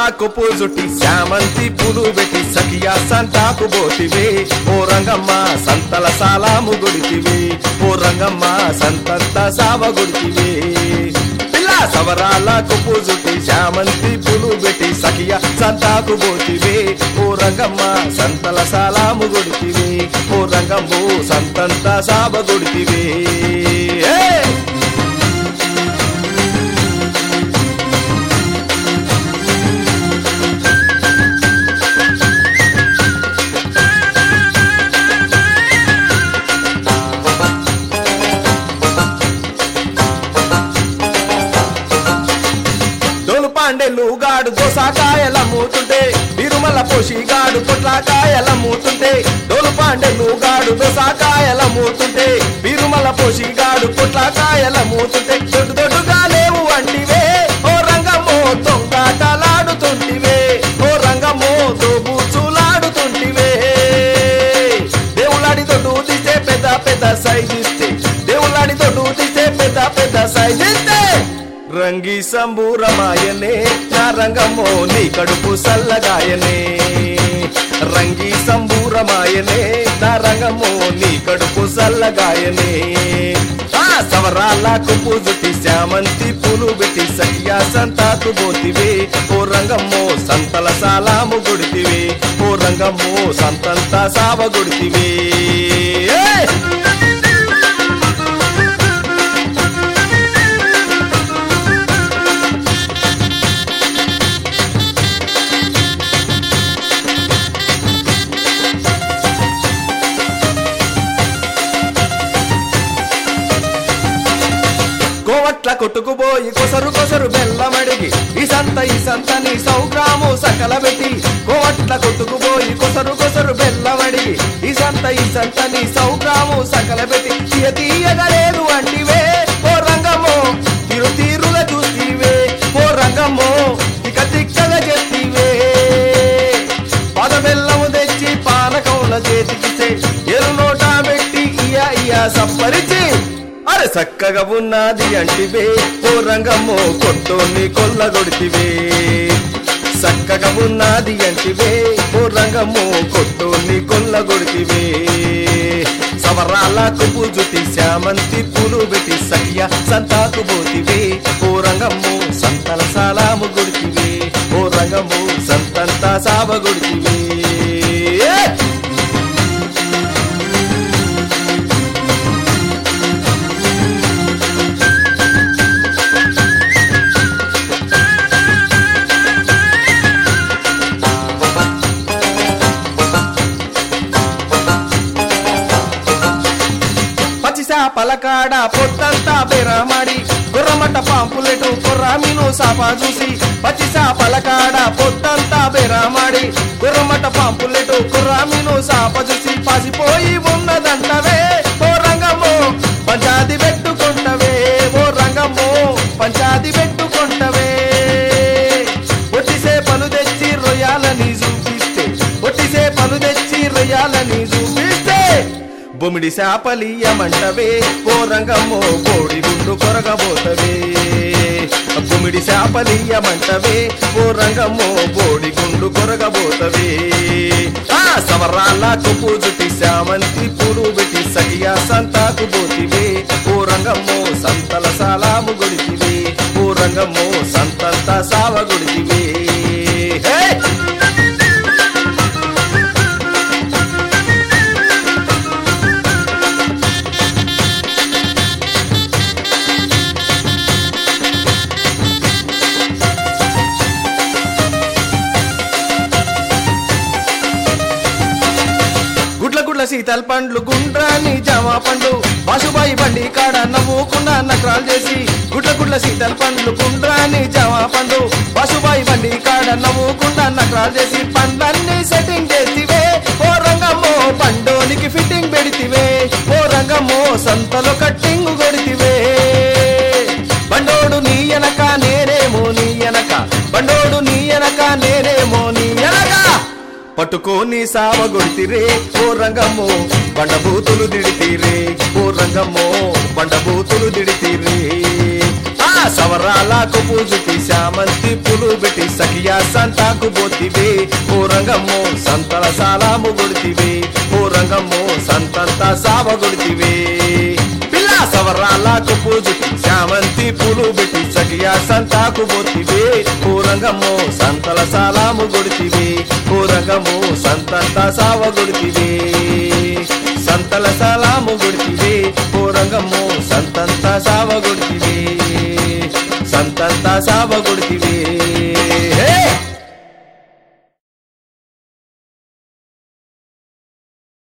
కొప్పు జుట్టి శామంతి పూలు పెట్టి సఖియా సంతాకు పోతివే ఓ రంగమ్మ సంతల సాలాము గుడితివే ఓ రంగమ్మ సంతంత సావ గుడితివే పిల్ల సవరాల కొప్పు జుట్టి శామంతి పూలు పెట్టి సఖియా సంతాకు పోతివే ఓ రంగమ్మ సంతల సాలాము గుడితివే ఓ రంగమ్ము సంతంత సావ గుడితివే ఏయ్! దోలు పాండెలు గాడు దోసాకాయల మూతుంటే తిరుమల పోషి గాడు పొట్లాకాయల మూతుంటే దోలు పాండెలు గాడు దోసాకాయల మూతుంటే తిరుమల పోషి గాడు పొట్లాకాయల మూతుంటే దొడ్డు దొడ్డుగా లేవు అంటివే ఓ రంగమ్మో దొంగాటలాడుతుంటివే ఓ రంగమ్మో దోబూచులాడుతుంటివే దేవులాడి దొడ్డు తీస్తే పెద్ద పెద్ద సైజ్ ఇస్తే దేవులాడి దొడ్డు తీస్తే పెద్ద పెద్ద సైజ్ ఇస్తే రంగి సంబూరమాయనే నా రంగమ్మో నీ కడుపు సల్లగాయనే రంగి సంబూరమాయనే నా రంగమ్మో నీ కడుపు సల్లగాయనే ఆ సవరాల కుప్పు జుట్టి శామంతి పూలు పెట్టి సఖ్యా సంతాకు పోతివే ఓ రంగమ్మో సంతల సాలాము గుడితివే ఓ రంగమ్మో సంతంత సావ గుడితివే ఏయ్! కోవట్ల కొట్టుకుపోయి కొసరు కొసరు బెల్లమడిగి ఈ సంత ఈ సంత నీ సౌగ్రాము సకల పెట్టి కోవట్ల కొట్టుకుపోయి కొసరు కొసరు బెల్లమడిగి ఈ సంత ఈ సంత నీ సౌగ్రాము సకల పెట్టి తీయ తీయగా లేదు అంటివే ఓ రంగమో తిరు తీరుల చూస్తీవే ఓ రంగమో ఇక తిక్కగా చెప్తీవే పద బెల్లము తెచ్చి పానకముల చేతికిస్తే ఎరు నోటా పెట్టి ఇయా ఇయా సప్పరిచి అరే చక్కగా ఉన్నది అంటివే ఓ రంగమ్మో కొట్టోని కొల్లగొడితివే చక్కగా ఉన్నది అంటివే ఓ రంగమ్మో కొట్టోని కొల్లగొడితివే సవరాల కుప్పు జుటి శామంతి పూలు పెట్టి సఖ్య సంతాకు పోతివే ఓ రంగమ్మో సంతల సాలాము గుడితివే ఓ రంగమ్మో సంతంత సావ గుడితివే పచ్చిసా పలకాడ పొట్టంతా బెరమాడి గుర్రమట్ట పాంపులెటు కుర్రామిను సాపా చూసి పచ్చిసా పలకాడ పొట్టంతా బెరమాడి గుర్రమట్ట పాంపులెటు కుర్రామిను సాప చూసి పాసిపోయి ఉన్నదంటవే ఓ రంగమ్మో పంచాది పెట్టుకుంటవే ఓ రంగమ్మో పంచాది పెట్టుకుంటవే ఒట్టిసే పలు తెచ్చి రొయ్యాలని చూపిస్తే ఒట్టిసే పలు తెచ్చి రొయ్యాలని చూపిస్తే బొమిడి శాపలీయమంటవే ఓ రంగమ్మో బోడి గుండు కొరగబోతవే బొమిడి శాపలీయమంటవే ఓ రంగమ్మో బోడి గుండు కొరగబోతవే ఆ సవరాల కొప్పు జుటి శామంతి పూలు పెట్టి సగియా సంతాకు పోతివే ఓ రంగమ్మో సంతల సాలాము గుడితివే ఓ రంగమ్మో సంతంత సావ గుడితివే హే గుడ్ల గుడ్ల శీతల్ పండ్లు గుండ్రాని జామా పండ్లు బాసుబాయి బండి కాడ నవ్వుకుండా నకరాలు చేసి గుడ్ల గుడ్ల శీతల్ పండ్లు గుండ్రాని జామా పండ్లు బాసుబాయి బండి కాడ నవ్వుకుండా నకరాలు చేసి పండ్లన్నీ సెట్టింగ్ చేసివే ఓ రంగమ్మో పండోనికి ఫిట్టింగ్ పెడితివే ఓ రంగమ్మో సంతలో కట్టింగ్ కొడితివే బండోడు నీ ఎనక నేనేమో నీ ఎనక బండోడు నీ ఎనక నేనేమో నీ ఎనక పట్టుకోని సావగొడితిరే ఓ రంగమ్మో బండబూతులు దిడితీరే ఓ రంగమ్మో బండబూతులు దిడితీరే ఆ సవరాలకు పూజుకి శామంతి పులు పెట్టి సఖియా సంతాకు పోతివే ఓ రంగమ్మో సంతల సాలాము గుడితివే ఓ రంగమ్మో సంతంత సావ గుడితివే పిల్ల సవరాలకు పూజుకి శామంతి పులు పెట్టి సఖియా సంతాకు పోతివే ఓ రంగమ్మో సంతల సాలాము గుడితివే ఓ రంగమ్మో సంతంత సావ గుడితివే సంతల సలాము గుడితివే ఓ రంగమ్మో సంతంత సావ గుడితివే సంతంత సావ గుడితివే